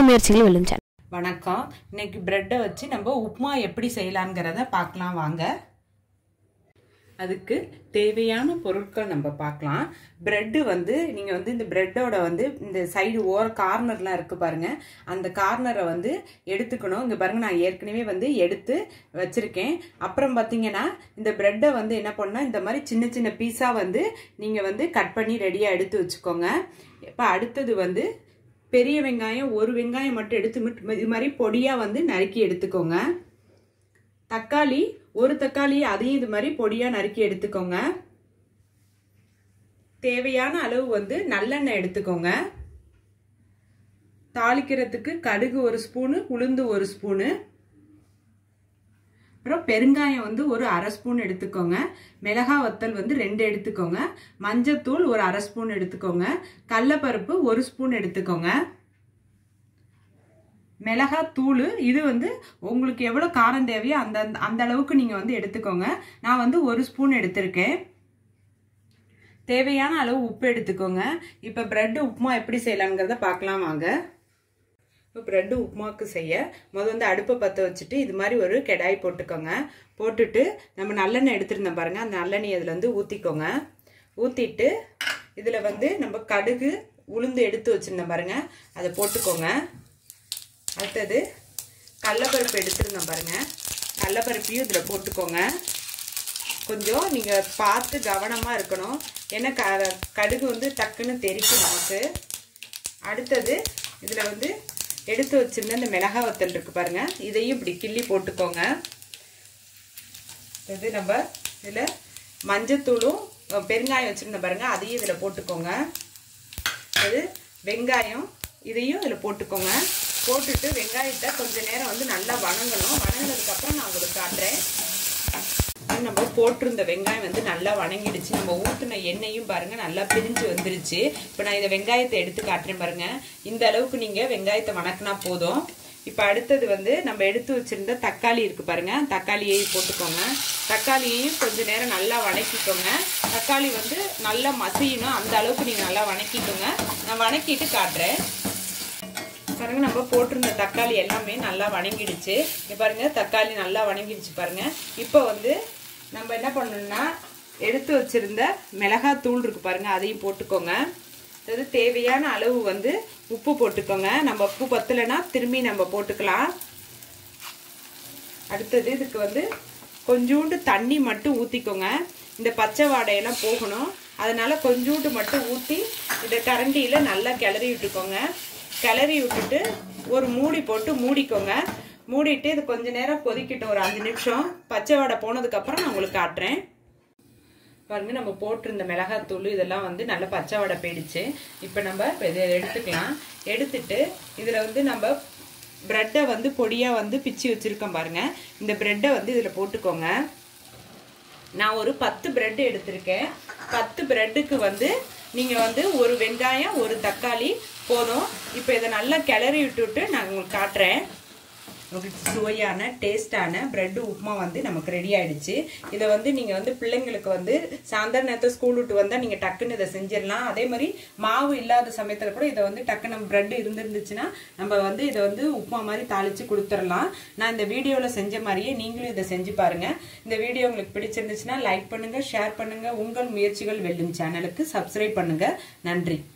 உங்கள் முயற்சிகள் வெல்லும் சேனல் வணக்கம் இன்னைக்கு பிரெட்டை வச்சு நம்ம உப்புமா எப்படி செய்யலாங்கிறத பார்க்கலாம் வாங்க அதுக்கு தேவையான பொருட்கள் நம்ம பார்க்கலாம் பிரெட்டு வந்து நீங்கள் வந்து இந்த பிரெட்டோட வந்து இந்த சைடு ஓர கார்னர்லாம் இருக்கு பாருங்க அந்த கார்னரை வந்து எடுத்துக்கணும் இங்கே பாருங்க நான் ஏற்கனவே வந்து எடுத்து வச்சிருக்கேன் அப்புறம் பார்த்தீங்கன்னா இந்த பிரெட்டை வந்து என்ன பண்ணால் இந்த மாதிரி சின்ன சின்ன பீஸாக வந்து நீங்கள் வந்து கட் பண்ணி ரெடியாக எடுத்து வச்சுக்கோங்க இப்போ அடுத்தது வந்து பெரிய வெங்காயம் ஒரு வெங்காயம் மட்டும் எடுத்து மிட்- இது மாதிரி பொடியாக வந்து நறுக்கி எடுத்துக்கோங்க தக்காளி ஒரு தக்காளி அதையும் இது மாதிரி பொடியாக நறுக்கி எடுத்துக்கோங்க தேவையான அளவு வந்து நல்லெண்ணெய் எடுத்துக்கோங்க தாளிக்கிறதுக்கு கடுகு ஒரு ஸ்பூனு உளுந்து ஒரு ஸ்பூனு அப்புறம் பெருங்காயம் வந்து ஒரு அரை ஸ்பூன் எடுத்துக்கோங்க மிளகா வத்தல் வந்து ரெண்டு எடுத்துக்கோங்க மஞ்சத்தூள் ஒரு அரை ஸ்பூன் எடுத்துக்கோங்க கடலப்பருப்பு ஒரு ஸ்பூன் எடுத்துக்கோங்க மிளகா தூள் இது வந்து உங்களுக்கு எவ்வளோ காரம் தேவையோ அந்த அந்த அளவுக்கு நீங்கள் வந்து எடுத்துக்கோங்க நான் வந்து ஒரு ஸ்பூன் எடுத்திருக்கேன் தேவையான அளவு உப்பு எடுத்துக்கோங்க இப்போ பிரெட் உப்புமா எப்படி செய்யலாங்கிறத பார்க்கலாம் வாங்க இப்போ ப்ரெட்டு உப்புமாவுக்கு செய்ய முதல் வந்து அடுப்பை பற்ற வச்சுட்டு இது மாதிரி ஒரு கெடாய் போட்டுக்கோங்க போட்டுட்டு நம்ம நல்லெண்ணெய் எடுத்துருந்தோம் பாருங்கள் அந்த நல்லெண்ணெய் இதில் வந்து ஊற்றிக்கோங்க ஊற்றிட்டு இதில் வந்து நம்ம கடுகு உளுந்து எடுத்து வச்சுருந்தோம் பாருங்கள் அதை போட்டுக்கோங்க அடுத்தது கடலப்பருப்பு எடுத்துருந்தோம் பாருங்கள் கடலப்பருப்பையும் இதில் போட்டுக்கோங்க கொஞ்சம் நீங்கள் பார்த்து கவனமாக இருக்கணும் ஏன்னா க கடுகு வந்து டக்குன்னு தெரிக்கும் நமக்கு அடுத்தது இதில் வந்து எடுத்து வச்சிருந்த இந்த மிளகா வத்தல் இருக்கு பாருங்க இதையும் இப்படி கிள்ளி போட்டுக்கோங்க இது நம்ம இதில் மஞ்சத்தூளும் அஹ், பெருங்காயம் வச்சுருந்தோம் பாருங்க அதையும் இதில் போட்டுக்கோங்க அது வெங்காயம் இதையும் இதில் போட்டுக்கோங்க போட்டுட்டு வெங்காயத்தை கொஞ்ச நேரம் வந்து நல்லா வணங்கணும் வணங்கினதுக்கப்புறம் நான் உங்களுக்கு காட்டுறேன் இது நம்ம போட்டிருந்த வெங்காயம் வந்து நல்லா வணங்கிடுச்சு நம்ம ஊற்றின எண்ணெயும் பாருங்க நல்லா பிரிஞ்சு வந்துருச்சு இப்போ நான் இதை வெங்காயத்தை எடுத்து காட்டுறேன் பாருங்க இந்த அளவுக்கு நீங்க வெங்காயத்தை வணக்கினா போதும் இப்போ அடுத்தது வந்து நம்ம எடுத்து வச்சிருந்த தக்காளி இருக்கு பாருங்க தக்காளியையும் போட்டுக்கோங்க தக்காளியையும் கொஞ்ச நேரம் நல்லா வணக்கிக்கோங்க தக்காளி வந்து நல்லா மசியணும் அந்த அளவுக்கு நீங்க நல்லா வணக்கிக்கோங்க நான் வணக்கிட்டு காட்டுறேன் பாருங்க நம்ம போட்டிருந்த தக்காளி எல்லாமே நல்லா வணங்கிடுச்சு இங்க பாருங்க தக்காளி நல்லா வணங்கிடுச்சு பாருங்க இப்போ வந்து நம்ம என்ன பண்ணணும்னா எடுத்து வச்சிருந்த மிளகாய் தூள் இருக்கு பாருங்க அதையும் போட்டுக்கோங்க அதாவது தேவையான அளவு வந்து உப்பு போட்டுக்கோங்க நம்ம உப்பு பத்தலைன்னா திரும்பி நம்ம போட்டுக்கலாம் அடுத்தது இதுக்கு வந்து கொஞ்சோண்டு தண்ணி மட்டும் ஊற்றிக்கோங்க இந்த பச்சை வாடையெல்லாம் போகணும் அதனால கொஞ்சோண்டு மட்டும் ஊற்றி இந்த கரண்டியில் நல்லா கிளறி விட்டுக்கோங்க கிளறி விட்டுட்டு ஒரு மூடி போட்டு மூடிக்கோங்க மூடிட்டு இது கொஞ்ச நேரம் கொதிக்கட்டும் ஒரு அஞ்சு நிமிஷம் பச்சை வாடை போனதுக்கப்புறம் நான் உங்களுக்கு காட்டுறேன் பாருங்க நம்ம போட்டிருந்த மிளகாத்தூள் இதெல்லாம் வந்து நல்ல பச்சை வடை போயிடுச்சு இப்போ நம்ம இதை எடுத்துக்கலாம் எடுத்துட்டு இதில் வந்து நம்ம ப்ரெட்டை வந்து பொடியாக வந்து பிச்சு வச்சுருக்கோம் பாருங்க இந்த ப்ரெட்டை வந்து இதில் போட்டுக்கோங்க நான் ஒரு பத்து பிரெட் எடுத்திருக்கேன் பத்து பிரெட்டுக்கு வந்து நீங்கள் வந்து ஒரு வெங்காயம் ஒரு தக்காளி போதும் இப்போ இதை நல்லா கிளறி விட்டுவிட்டு நான் உங்களுக்கு காட்டுறேன் உங்களுக்கு சுவையான டேஸ்டான பிரெட் உப்புமா வந்து நமக்கு ரெடி ஆயிடுச்சு இதை வந்து நீங்கள் வந்து பிள்ளைங்களுக்கு வந்து சாயந்தர நேரத்தில் ஸ்கூல் விட்டு வந்தால் நீங்கள் டக்குன்னு இதை செஞ்சிடலாம் அதே மாதிரி மாவு இல்லாத சமயத்தில் கூட இதை வந்து டக்குன்னு பிரெட் இருந்துருந்துச்சுன்னா நம்ம வந்து இதை வந்து உப்புமா மாதிரி தாளித்து கொடுத்துடலாம் நான் இந்த வீடியோவில் செஞ்ச மாதிரியே நீங்களும் இதை செஞ்சு பாருங்க இந்த வீடியோ உங்களுக்கு பிடிச்சிருந்துச்சுன்னா லைக் பண்ணுங்க ஷேர் பண்ணுங்க உங்கள் முயற்சிகள் வெல்லும் சேனலுக்கு சப்ஸ்கிரைப் பண்ணுங்க நன்றி